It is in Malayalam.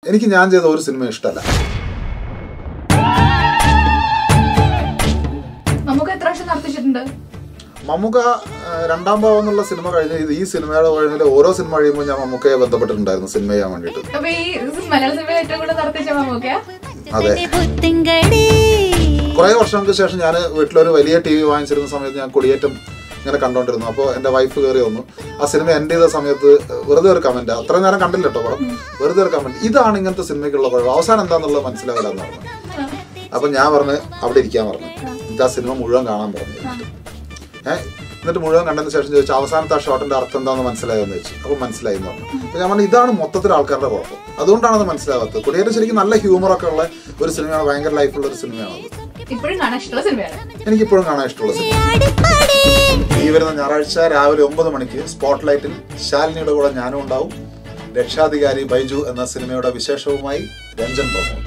എനിക്ക് ഞാൻ ചെയ്ത ഒരു സിനിമ ഇഷ്ടമല്ല നമുക്ക് എത്ര വർഷം നടത്തിച്ചിട്ടുണ്ട് മമ്മൂക്ക ആ, രണ്ടാം ഭാവം എന്നുള്ള സിനിമ കഴിഞ്ഞ് ഇത് ഈ സിനിമയുടെ കഴിഞ്ഞ ഓരോ സിനിമ കഴിയുമ്പോൾ ഞാൻ മമ്മൂക്കയെ ബന്ധപ്പെട്ടിട്ടുണ്ടായിരുന്നു സിനിമ ചെയ്യാൻ വേണ്ടിയിട്ട് അപ്പൊ ഈ മലയാള സിനിമയിൽ ഏറ്റവും കൂടുതൽ നടത്തിച്ച മമ്മൂക്കയാ അതെ പുത്തുങ്കടി കുറേ വർഷങ്ങൾക്ക് ശേഷം ഞാൻ വീട്ടിലൊരു വലിയ ടി വി വാങ്ങിച്ചിരുന്ന സമയത്ത് ഞാൻ കൊടിയേറ്റം ഇങ്ങനെ കണ്ടോണ്ടിരുന്നു അപ്പോൾ എൻ്റെ വൈഫ് കയറി വന്നു ആ സിനിമ എൻ്റെ ചെയ്ത സമയത്ത് വെറുതെ ഒരു കമന്റ് അത്ര നേരം കണ്ടില്ല കേട്ടോ പടം വെറുതെ ഒരു കമന്റ് ഇതാണ് ഇങ്ങനത്തെ സിനിമയ്ക്കുള്ള കുഴപ്പം അവസാനം എന്താണെന്നുള്ളത് മനസ്സിലാവില്ല എന്ന് പറഞ്ഞു അപ്പം ഞാൻ പറഞ്ഞ് അവിടെ ഇരിക്കാൻ പറഞ്ഞു ഇത് ആ സിനിമ മുഴുവൻ കാണാൻ പറഞ്ഞു ഏഹ് എന്നിട്ട് മുഴുവൻ കണ്ടതിന് ശേഷം ചോദിച്ചു അവസാനത്തെ ആ ഷോട്ടിന്റെ അർത്ഥം എന്താണെന്ന് മനസ്സിലായെന്ന് ചോദിച്ചു അപ്പോൾ മനസ്സിലായി എന്ന് പറഞ്ഞു അപ്പോൾ ഞാൻ പറഞ്ഞു ഇതാണ് മൊത്തത്തിൽ ആൾക്കാരുടെ കുഴപ്പം അതുകൊണ്ടാണ് അത് മനസ്സിലാവാത്തത് കൊടിയേറ്റം ശരിക്കും നല്ല ഹ്യൂമറൊക്കെ ഉള്ള ഒരു സിനിമയാണ് ഭയങ്കര ലൈഫുള്ള ഒരു സിനിമയാണത് ഇപ്പോഴും കാണാൻ ഇഷ്ടമുള്ള സിനിമയാണ് എനിക്കിപ്പോഴും കാണാൻ ഇഷ്ടമുള്ള സിനിമ ആടിപ്പാടി ഈ വരുന്ന ഞായറാഴ്ച രാവിലെ ഒമ്പത് മണിക്ക് സ്പോട്ട് ലൈറ്റിൽ ശാലിനിയുടെ കൂടെ ഞാനും ഉണ്ടാവും രക്ഷാധികാരി ബൈജു എന്ന സിനിമയുടെ വിശേഷവുമായി രഞ്ജൻ തോമോ